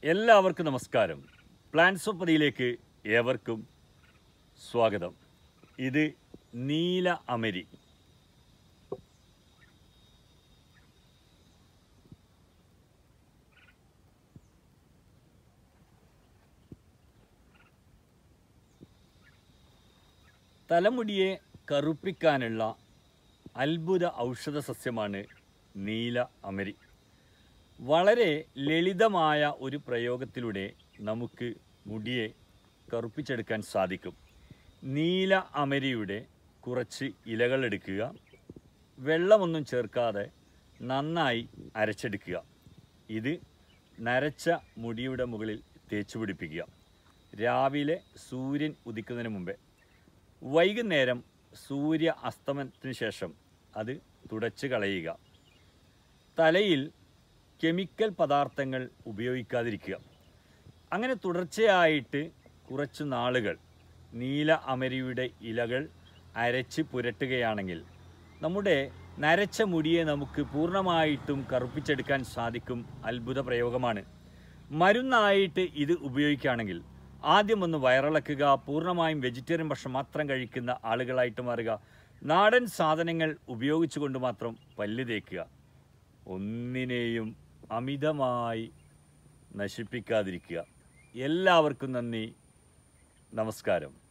എല്ലാവർക്കും നമസ്കാരം plans of പതിയിലേക്ക് ഏവർക്കും സ്വാഗതം ഇത് നീല അമരി തലമുടിയെ കറുപ്പിക്കാനുള്ള അത്ഭുത ഔഷധ സസ്യമാണ് നീല അമരി വളരെ ലളിതമായ ഒരു പ്രയോഗത്തിലൂടെ നമുക്ക് മുടിയെ കറുപ്പിച്ചെടുക്കാൻ സാധിക്കും നീല അമരിയുടെ കുറച്ച് ഇലകൾ എടുക്കുക വെള്ളമൊന്നും ചേർക്കാതെ നന്നായി അരച്ചെടുക്കുക ഇത് നരച്ച മുടിയുടെ മുകളിൽ തേച്ച് പിടിപ്പിക്കുക രാവിലെ സൂര്യൻ ഉദിക്കുന്നതിന് മുമ്പേ വൈകുന്നേരം സൂര്യ അസ്തമനത്തിന് ശേഷം അത് തുടച്ച് കളയുക തലയിൽ കെമിക്കൽ പദാർത്ഥങ്ങൾ ഉപയോഗിക്കാതിരിക്കുക അങ്ങനെ തുടർച്ചയായിട്ട് കുറച്ച് നാളുകൾ നീല അമരിയുടെ ഇലകൾ അരച്ച് പുരട്ടുകയാണെങ്കിൽ നമ്മുടെ നരച്ച മുടിയെ നമുക്ക് പൂർണ്ണമായിട്ടും കറുപ്പിച്ചെടുക്കാൻ സാധിക്കും അത്ഭുത പ്രയോഗമാണ് മരുന്നായിട്ട് ഇത് ഉപയോഗിക്കുകയാണെങ്കിൽ ആദ്യം ഒന്ന് വയറിളക്കുക പൂർണ്ണമായും വെജിറ്റേറിയൻ ഭക്ഷണം മാത്രം കഴിക്കുന്ന ആളുകളായിട്ട് മാറുക നാടൻ സാധനങ്ങൾ ഉപയോഗിച്ചുകൊണ്ട് മാത്രം പല്ല് തേക്കുക ഒന്നിനെയും അമിതമായി നശിപ്പിക്കാതിരിക്കുക എല്ലാവർക്കും നന്ദി നമസ്കാരം